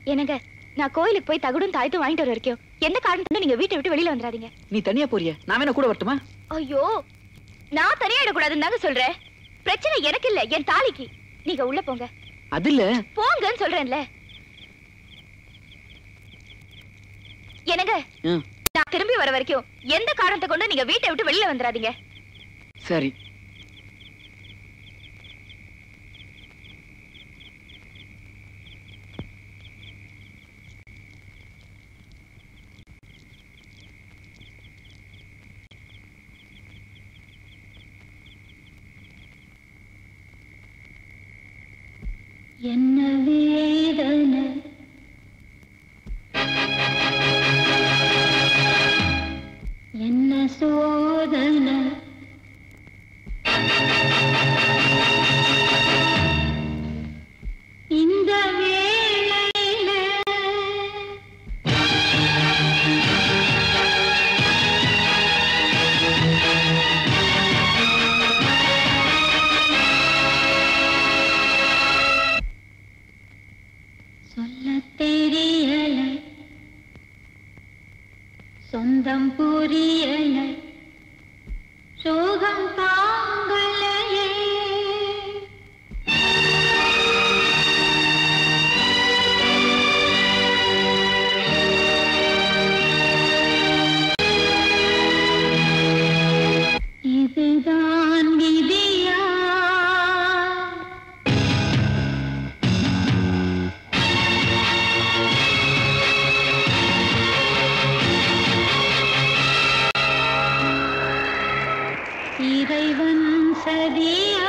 என்னங்க நான் கோயிலுக்கு போய் தகுடும் தாயத்தும் வாங்கிட்டு வர வரைக்கும் எந்த காரணத்துல நீங்க வீட்டை விட்டு வெளியில வந்துடாதீங்க நீ தனியா போறிய நான் வேணா கூட வரட்டுமா ஐயோ நான் தனியா இடக்கூடாதுன்னு தாங்க சொல்றேன் பிரச்சனை எனக்கு இல்ல என் தாலிக்கு நீங்க உள்ள போங்க அது இல்ல போங்கன்னு சொல்றேன்ல என்னங்க ம், நான் திரும்பி வர வரைக்கும் எந்த காரணத்தை கொண்டு நீங்க வீட்டை விட்டு வெளியில வந்துடாதீங்க சரி என்ன வேதனை என்ன சோதனை இந்த வேளையில சொல்ல தெரியல சொந்தம் புரியல சோகம் தாங்கலையே இதுதான் விதியா இறைவன் சதியா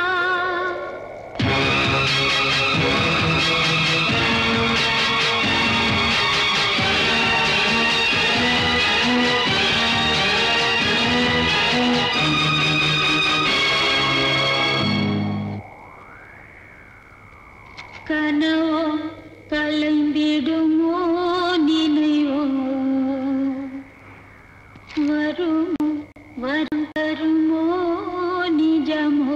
கனவோ கலைந்திடுமோ நினைவோ வருமோ வரும் தருமோ நிஜமோ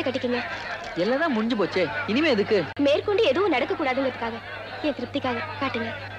கட்டிக்கங்க எல்லாம் தான் முடிஞ்சு போச்சே இனிமே எதுக்கு மேற்கொண்டு எதுவும் நடக்க கூடாதுங்கிறதுக்காக என் திருப்திக்காக காட்டுங்க